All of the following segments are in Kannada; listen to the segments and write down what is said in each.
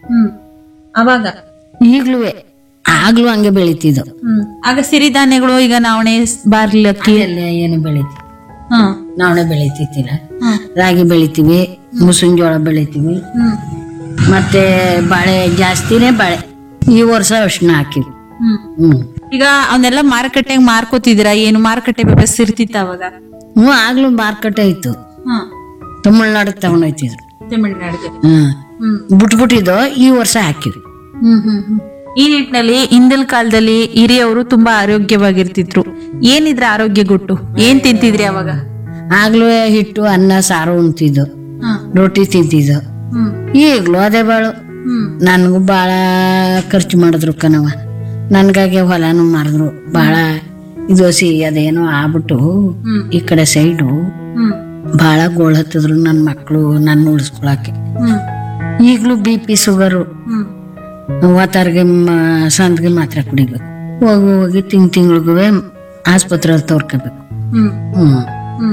ಹ್ಮ್ ಅವಾಗ ಈಗ್ಲೂ ಆಗ್ಲೂ ಹಂಗೆ ಬೆಳಿತಿದ್ದು ಹ್ಮ್ ಆಗ ಸಿರಿಧಾನ್ಯಗಳು ಈಗ ನವಣೆ ಬಾರ್ಲಕ್ಕಿ ಎಲ್ಲ ಏನು ಬೆಳಿತೀವಿ ಹ್ಮ್ ನಾವೇ ಬೆಳಿತಿತ್ತಿಲ್ಲ ಹ್ಮ್ ರಾಗಿ ಬೆಳಿತೀವಿ ಮುಸುನ್ ಜೋಳ ಬೆಳಿತೀವಿ ಹ್ಮ್ ಮತ್ತೆ ಬಾಳೆ ಜಾಸ್ತಿನೇ ಬಾಳೆ ಈ ವರ್ಷ ಅರ್ಶಿನ ಹಾಕಿವಿ ಹ್ಮ್ ಹ್ಮ್ ಈಗ ಅವನ್ನೆಲ್ಲ ಮಾರುಕಟ್ಟೆಗೆ ಮಾರ್ಕೋತಿದ್ದೀರಾ ಏನು ಮಾರುಕಟ್ಟೆ ವ್ಯವಸ್ಥೆ ಇರ್ತಿತ್ತ ಅವಾಗ ಹ್ಞೂ ಆಗ್ಲೂ ಮಾರ್ಕೆಟ್ ಇತ್ತು ಹ್ಮ್ ತಮಿಳ್ನಾಡಿಗೆ ತಗೊಂಡೋಯ್ತಿದ್ರು ತಮಿಳ್ನಾಡಿಗೆ ಹ್ಮ್ ಹ್ಮ್ ಬಿಟ್ಬಿಟ್ಟಿದ್ದು ಈ ವರ್ಷ ಹಾಕಿವಿ ಹ್ಮ್ ಹ್ಮ್ ಹ್ಮ್. ಈ ನಿಟ್ಟಿನಲ್ಲಿ ಹಿಂದಿನ ಕಾಲದಲ್ಲಿ ಹಿರಿಯವರು ತುಂಬಾ ಆರೋಗ್ಯವಾಗಿರ್ತಿದ್ರು ಏನಿದ್ರ ಆರೋಗ್ಯ ಗುಟ್ಟು ಏನ್ ತಿಂತಿದ್ರಿ ಅವಾಗ ಆಗ್ಲೂ ಹಿಟ್ಟು ಅನ್ನ ಸಾರು ಉಣ್ತಿದ್ದು ಹ್ಮ್ ರೊಟ್ಟಿ ತಿಂತಿದ್ದು ಹ್ಮ್ ಈಗ್ಲೂ ಅದೇ ಬಾಳು ಹ್ಮ್ ನನಗೂ ಭಾಳ ಖರ್ಚು ಮಾಡಿದ್ರು ಕಣವ ನನ್ಗಾಗಿ ಹೊಲನು ಮಾರಿದ್ರು ಭಾಳ ಇದು ಸಿ ಅದೇನೋ ಆಗ್ಬಿಟ್ಟು ಹ್ಮ್. ಈ ಕಡೆ ಸೈಡು ಹ್ಮ್ ಭಾಳ ಗೋಳ್ ಹತ್ತಿದ್ರು ನನ್ನ ಮಕ್ಕಳು ನನ್ನ ಉಳಿಸ್ಕೊಳಕ್ಕೆ ಹ್ಮ್ ಈಗಲೂ ಬಿ ಪಿ ಶುಗರು ಹ್ಮ್ ವಾತಾರ್ಗೆ ಸಂದ್ಗೆ ಮಾತ್ರೆ ಕುಡಿಬೇಕು ಹೋಗಿ ಹೋಗಿ ತಿಂಗ್ ತಿಂಗಳಿಗೂ ಆಸ್ಪತ್ರೆಯಲ್ಲಿ ತೋರ್ಕೋಬೇಕು ಹ್ಮ್ ಹ್ಮ್ ಹ್ಮ್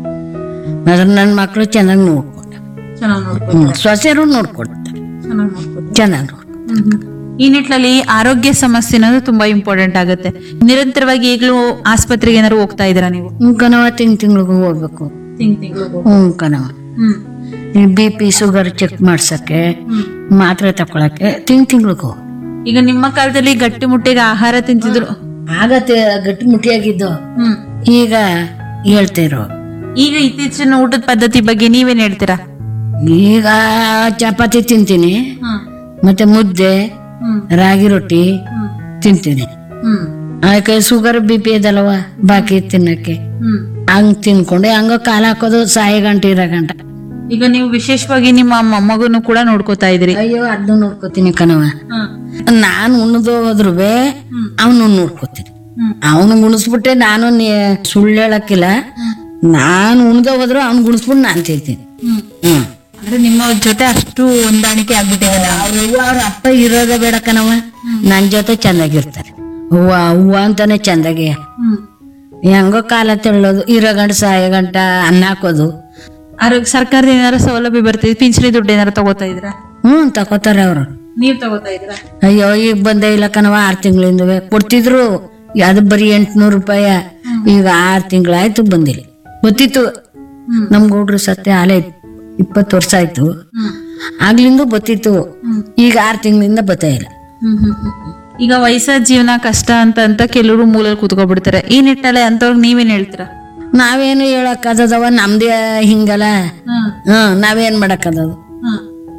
ಅದ್ರ ನನ್ನ ಮಕ್ಕಳು ಚೆನ್ನಾಗಿ ನೋಡ್ಕೊಂಡೆ ಚೆನ್ನಾಗ್ ನೋಡ್ಕೊ ಹ್ಮ್ ಸೊಸೆರು ನೋಡ್ಕೊಡ್ತಾರೆ ಚೆನ್ನಾಗ್ ನೋಡ್ಕೊ ಚೆನ್ನಾಗಿ ನೋಡ್ಕೊ ಹ್ಮ್ ಹ್ಮ್. ಈ ನಿಟ್ಟಿನಲ್ಲಿ ಆರೋಗ್ಯ ಸಮಸ್ಯೆ ಅನ್ನೋದು ತುಂಬಾ ಇಂಪಾರ್ಟೆಂಟ್ ಆಗುತ್ತೆ ನಿರಂತರವಾಗಿ ಈಗಲೂ ಆಸ್ಪತ್ರೆಗೆ ಏನಾದ್ರು ಹೋಗ್ತಾ ಇದ್ದೀರಾ ನೀವು ಹ್ಞೂ ಕಣವ ತಿಂಗ್ ತಿಂಗಳಿಗೂ ಹೋಗ್ಬೇಕು ತಿಂಗ್ ತಿಂಗಳು ಹ್ಞೂ ಕಣವ ಹ್ಮ್ ಈ ಬಿ ಪಿ ಶುಗರ್ ಚೆಕ್ ಮಾಡ್ಸಕ್ಕೆ ಹ್ಮ್ ಮಾತ್ರೆ ತಕೊಳಕ್ಕೆ ತಿಂಗ್ ತಿಂಗಳಿಗೂ ಈಗ ನಿಮ್ಮ ಕಾಲದಲ್ಲಿ ಗಟ್ಟಿ ಮುಟ್ಟಿಗೆ ಆಹಾರ ತಿಂತಿದ್ರು ಆಗತ್ತೆ ಗಟ್ಟಿ ಮುಟ್ಟಿಯಾಗಿದ್ದು ಹ್ಮ್ ಈಗ ಹೇಳ್ತಿರೋ ಈಗ ಇತ್ತೀಚಿನ ಊಟದ ಪದ್ಧತಿ ಬಗ್ಗೆ ನೀವೇನ್ ಹೇಳ್ತೀರಾ ಈಗ ಚಪಾತಿ ತಿಂತೀನಿ ಹ್ಮ್ ಮತ್ತೆ ಮುದ್ದೆ ಹ್ಮ್ ರಾಗಿ ರೊಟ್ಟಿ ಹ್ಮ್ ತಿಂತೀನಿ ಹ್ಮ್ ಅದಕ್ಕೆ ಶುಗರ್ ಬಿ ಪಿ ಇದಲ್ವ ಬಾಕಿ ತಿನ್ನಕ್ಕೆ ಹ್ಮ್ ಹಂಗ್ ತಿನ್ಕೊಂಡು ಹಂಗ ಕಾಲ ಹಾಕೋದು ಸಾಯಿ ಗಂಟೆ ಇರೋ ಗಂಟ ಈಗ ನೀವು ವಿಶೇಷವಾಗಿ ನಿಮ್ಮ ಮೊಮ್ಮಗನು ಕೂಡ ನೋಡ್ಕೋತಾ ಇದ್ರಿ ಅಯ್ಯೋ ಅದನ್ನು ನೋಡ್ಕೋತೀನಿ ಕಣವ ಹ್ಮ್ ನಾನು ಉಣ್ಣದು ಹೋದ್ರು ಹ್ಮ್. ಅವನು ನೋಡ್ಕೋತೀನಿ ಹ್ಮ್ ಅವನು ಗುಣಿಸ್ಬಿಟ್ಟೆ ನಾನು ನೀ- ಸುಳ್ಳು ಹೇಳಕ್ಕಿಲ್ಲ ನಾನು ಉಣ್ದ ಹೋದ್ರು ಅವ್ನು ಗುಣಿಸ್ಬಿಟ್ಟು ನಾನು ತಿಂತೀನಿ ಹ್ಮ್ ಹ್ಮ್ ಅಂದ್ರೆ ನಿಮ್ಮ ಜೊತೆ ಅಷ್ಟು ಹೊಂದಾಣಿಕೆ ಆಗ್ಬಿಟ್ಟಿದೆ ಅವ್ರ ಅವ್ರ ಅಪ್ಪ ಇರೋದೇ ಬೇಡ ಕಣವ ನನ್ ಜೊತೆ ಚಂದಾಗಿರ್ತಾರೆ ಹೂವ ಹೂವ ಅಂತಾನೆ ಚಂದಾಗಿ ಹ್ಮ್ ಹೆಂಗೋ ಕಾಲ ತೆಳ್ಳೋದು ಇರೋ ಗಂಟ ಸಾಯೋ ಗಂಟ ಅನ್ನ ಹಾಕೋದು ಆರೋಗ್ಯ ಸರ್ಕಾರದ ಏನಾರ ಸೌಲಭ್ಯ ಬರ್ತಿದೆ ಪಿಂಚಣಿ ದುಡ್ಡು ಏನಾರ ತಗೋತಾ ಇದ್ರಾ ಹ್ಮ್ ತಗೋತಾರೆ ಅವ್ರು ನೀವ್ ತಗೋತಾ ಇದ್ರಾ ಅಯ್ಯೋ ಈಗ ಬಂದೇ ಇಲ್ಲ ಕಣವ ಆರ್ ತಿಂಗಳಿಂದವೆ ಕೊಡ್ತಿದ್ರು ಅದು ಬರೀ ಎಂಟ್ನೂರು ರೂಪಾಯಿ ಈಗ ಆರ್ ತಿಂಗಳಾಯ್ತು ಬಂದಿಲ್ಲ ಗೊತ್ತಿತ್ತು ಹ್ಮ್. ನಮ್ ಗೌಡ್ರು ಸತ್ಯ ಆಲೆ ಇಪ್ಪತ್ತು ವರ್ಷ ಆಯ್ತು ಹ್ಮ್ ಆಗ್ಲಿಂದ ಬತ್ತಿತ್ತು ಹ್ಮ್. ಈಗ ಆರ್ ತಿಂಗಳಿಂದ ಬತ್ತಾ ಇಲ್ಲ ಹ್ಮ್ ಹ್ಮ್ ಹ್ಮ್. ಈಗ ವಯಸ್ಸಾದ ಜೀವನ ಕಷ್ಟ ಅಂತ ಅಂತ ಕೆಲವರು ಮೂಲಲ್ಲಿ ಕೂತ್ಕೊಬಿಡ್ತಾರೆ ಈ ನಿಟ್ಟಿನಲ್ಲಿ ಅಂತವ್ರಿಗೆ ನೀವೇನ್ ಹೇಳ್ತೀರಾ ನಾವೇನು ಹೇಳಕ್ಕಾದದವ ನಮ್ದೇ ಹಿಂಗಲ್ಲ ಹ್ಮ್ ಹ್ಮ್ ನಾವೇನ್ ಮಾಡಕ್ಕದದು ಹ್ಮ್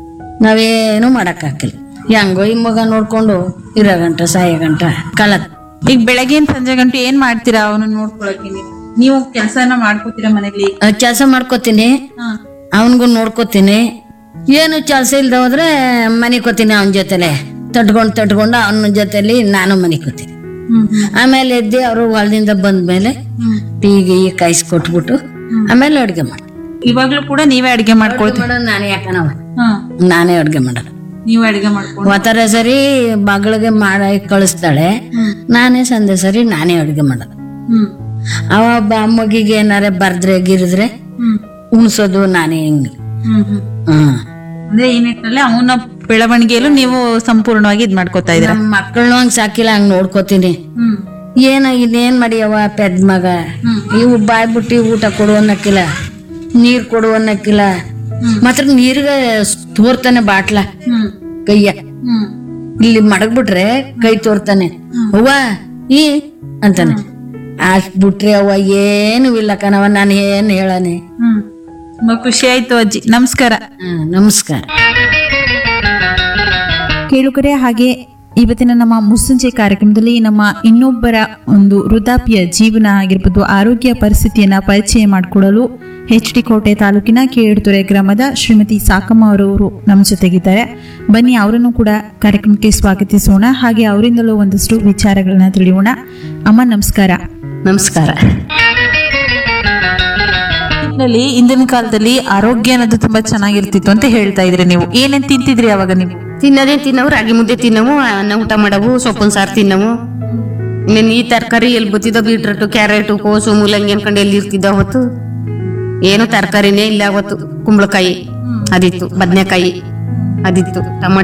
ನಾವೇನು ಮಾಡಕ್ಕಾಗಿಲ್ಲ ಹೆಂಗೋ ಈ ಮಗ ನೋಡ್ಕೊಂಡು ಇರೋ ಗಂಟ ಸಾಯೋ ಗಂಟ ಕಳತ್ ಈಗ ಬೆಳಗ್ಗೆ ಸಂಜೆ ಗಂಟೆ ಏನ್ ಮಾಡ್ತೀರಾ ಅವನು ನೋಡ್ಕೊಳಕ್ಕೆ ನೀವು ನೀವು ಕೆಲಸನ ಮಾಡ್ಕೋತೀರಾ ಮನೇಲಿ ಕೆಲಸ ಮಾಡ್ಕೋತೀನಿ ಹ್ಮ್ ಅವನಿಗೂ ನೋಡ್ಕೋತೀನಿ ಏನು ಕೆಲಸ ಇಲ್ದ ಹೋದ್ರೆ ಮನಿಕೋತೀನಿ ಅವನ ಜೊತೆಲೆ ತಟ್ಕೊಂಡು ತಟ್ಕೊಂಡು ಅವನ ಜೊತೆಲಿ ನಾನು ಮನಿಕೋತೀನಿ ಹ್ಮ್ ಹ್ಮ್ ಆಮೇಲೆ ಎದ್ದು ಅವರು ಹೊಲದಿಂದ ಬಂದ್ಮೇಲೆ ಹ್ಮ್ ಟೀ ಗೀ ಕಾಯಿಸಿ ಕೊಟ್ಬಿಟ್ಟು ಆಮೇಲೆ ಅಡುಗೆ ಮಾಡಿ ಇವಾಗ್ಲೂ ಕೂಡ ನೀವೇ ಅಡಿಗೆ ಮಾಡ್ಕೊಳ್ತೀವಿ ಮಾಡೋದು ನಾನೇ ಯಾಕನವ ಹ್ಮ್ ನಾನೇ ಅಡುಗೆ ಮಾಡೋದು ನೀವೇ ಅಡಿಗೆ ಮಾಡ್ಕೊಂಡು ಒತ್ತರ ಸರಿ ಮಗಳಿಗೆ ಮಾಡಿ ಕಳಿಸ್ತಾಳೆ ಹ್ಮ್ ನಾನೇ ಸಂದೆ ಸರಿ ನಾನೇ ಅಡುಗೆ ಮಾಡೋದು ಹ್ಮ್ ಅವ ಬ ಮಗಿಗೆ ಏನಾರ ಬರ್ದ್ರೆ ಗಿರಿದ್ರೆ ಹ್ಮ್ ಉಣ್ಸೋದು ನಾನೇ ಹಿಂಗೆ ಹ್ಮ್ ಹ್ಮ್ ಹ್ಮ್ ಅಂದ್ರೆ ಈ ನಿಟ್ಟಿನಲ್ಲಿ ಅವನ ಬೆಳವಣಿಗೆಯಲ್ಲೂ ನೀವು ಸಂಪೂರ್ಣವಾಗಿ ಇದ್ ಮಾಡ್ಕೋತಾ ಇದ್ದೀರಾ ನಮ್ಮ ಮಕ್ಕಳನ್ನೂ ಹಂಗ್ ಸಾಕಿಲ್ಲ ಹಂಗ್ ನೋಡ್ಕೋತೀನಿ ಹ್ಮ್ ಏನ ಇನ್ನೇನ್ ಮಾಡಿಯವ ಪೆದ್ ಮಗ ಹ್ಮ್. ಇವು ಬಾಯ್ ಬಿಟ್ಟು ಊಟ ಕೊಡು ಅನ್ನಕ್ಕಿಲ್ಲ ನೀರ್ ಕೊಡು ಅನ್ನಕ್ಕಿಲ್ಲ ಮಾತ್ರ ನೀರ್ಗೆ ತೋರ್ತಾನೆ ಬಾಟ್ಲ ಹ್ಮ್ ಕೈಯ ಹ್ಮ್ ಇಲ್ಲಿ ಮಡಗ್ಬಿಟ್ರೆ ಕೈ ತೋರ್ತಾನೆ ಅವ್ವ ಈ ಅಂತಾನೆ ಅಷ್ಟ್ ಬಿಟ್ರೆ ಅವ್ವ ಏನು ಇಲ್ಲ ಕಣವ ನಾನು ಏನ್ ಹೇಳನೆ ಹ್ಮ್ ತುಂಬಾ ಖುಷಿ ಆಯ್ತು ಅಜ್ಜಿ ನಮಸ್ಕಾರ ಹಾ, ನಮಸ್ಕಾರ ಕೇಳುಗರೆ ಹಾಗೆ ಇವತ್ತಿನ ನಮ್ಮ ಮುಸ್ಸಂಜೆ ಕಾರ್ಯಕ್ರಮದಲ್ಲಿ ನಮ್ಮ ಇನ್ನೊಬ್ಬರ ಒಂದು ವೃದ್ಧಾಪ್ಯ ಜೀವನ ಆಗಿರ್ಬೋದು ಆರೋಗ್ಯ ಪರಿಸ್ಥಿತಿಯನ್ನ ಪರಿಚಯ ಮಾಡಿಕೊಡಲು ಎಚ್ ಡಿ ಕೋಟೆ ತಾಲೂಕಿನ ಕೇಳುತ್ತೊರೆ ಗ್ರಾಮದ ಶ್ರೀಮತಿ ಸಾಕಮ್ಮ ಅವರವರು ನಮ್ಮ ಜೊತೆಗಿದ್ದಾರೆ ಬನ್ನಿ ಅವರನ್ನು ಕೂಡ ಕಾರ್ಯಕ್ರಮಕ್ಕೆ ಸ್ವಾಗತಿಸೋಣ ಹಾಗೆ ಅವರಿಂದಲೂ ಒಂದಷ್ಟು ವಿಚಾರಗಳನ್ನ ತಿಳಿಯೋಣ ಅಮ್ಮ ನಮಸ್ಕಾರ ನಮಸ್ಕಾರ ನಲ್ಲಿ ಇಂದಿನ ಕಾಲದಲ್ಲಿ ಆರೋಗ್ಯ ಅನ್ನೋದು ತುಂಬಾ ಚೆನ್ನಾಗಿರ್ತಿತ್ತು ಅಂತ ಹೇಳ್ತಾ ಇದ್ರಿ ನೀವು ಏನೇನ್ ತಿಂತಿದ್ರಿ ಅವಾಗ ನೀವು ತಿನ್ನೋದೇ ತಿನ್ನವು ರಾಗಿ ಮುದ್ದೆ ತಿನ್ನವು ಅನ್ನ ಊಟ ಮಾಡವು ಸೊಪ್ಪಿನ ಸಾರು ತಿನ್ನವು ಇನ್ನೇನು ಈ ತರಕಾರಿ ಎಲ್ಲಿ ಬತ್ತಿದ್ದೋ ಬೀಟ್ರೂಟ್ ಕ್ಯಾರೆಟ್ ಕೋಸು ಮೂಲಂಗಿ ಅನ್ಕೊಂಡು ಎಲ್ಲಿ ಇರ್ತಿದ್ದ ಅವತ್ತು ಏನು ತರಕಾರಿನೇ ಇಲ್ಲ ಅವತ್ತು ಕುಂಬಳಕಾಯಿ ಅದಿತ್ತು ಬದನೆಕಾಯಿ ಅದಿತ್ತು ಟಮಾಟ